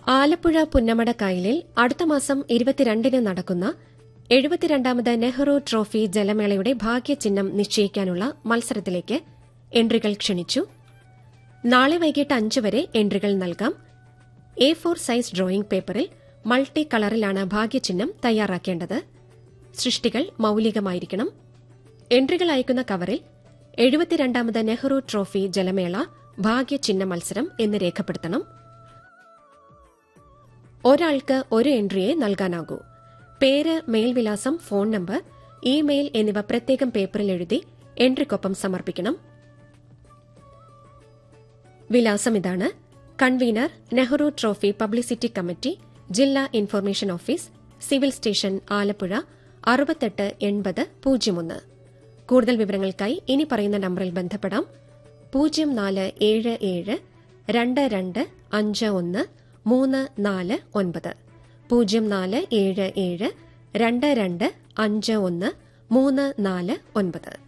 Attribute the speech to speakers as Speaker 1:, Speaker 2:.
Speaker 1: ആലപ്പുഴ പുന്നമട കായലിൽ അടുത്ത മാസം ഇരുപത്തിരണ്ടിന് നടക്കുന്ന എഴുപത്തിരണ്ടാമത് നെഹ്റു ട്രോഫി ജലമേളയുടെ ഭാഗ്യചിഹ്നം നിശ്ചയിക്കാനുള്ള മത്സരത്തിലേക്ക് എൻട്രികൾ ക്ഷണിച്ചു നാളെ വൈകിട്ട് അഞ്ച് വരെ എൻട്രികൾ നൽകാം എ ഫോർ സൈസ് ഡ്രോയിംഗ് പേപ്പറിൽ മൾട്ടി കളറിലാണ് ഭാഗ്യചിഹ്നം തയ്യാറാക്കേണ്ടത് സൃഷ്ടികൾ മൌലികമായിരിക്കണം എൻട്രികൾ അയക്കുന്ന കവറിൽ എഴുപത്തിരണ്ടാമത് നെഹ്റു ട്രോഫി ജലമേള ഭാഗ്യചിഹ്ന മത്സരം എന്ന് രേഖപ്പെടുത്തണം ഒരാൾക്ക് ഒരു എൻട്രിയെ നൽകാനാകൂ പേര് മേൽവിലാസം ഫോൺ നമ്പർ ഇമെയിൽ എന്നിവ പ്രത്യേകം പേപ്പറിൽ എഴുതി എൻട്രിക്കൊപ്പം സമർപ്പിക്കണം വിലാസം ഇതാണ് convener Nehru trophy publicity committee ജില്ലാ information office civil station Alappuzha അറുപത്തെട്ട് എൺപത് പൂജ്യം ഒന്ന് കൂടുതൽ വിവരങ്ങൾക്കായി ഇനി പറയുന്ന നമ്പറിൽ ബന്ധപ്പെടാം പൂജ്യം നാല് ഏഴ് ഏഴ് രണ്ട് രണ്ട് അഞ്ച് ഒന്ന് മൂന്ന് നാല് ഒൻപത് പൂജ്യം നാല് ഏഴ് ഏഴ് രണ്ട് രണ്ട് അഞ്ച് ഒന്ന് മൂന്ന് നാല് ഒൻപത്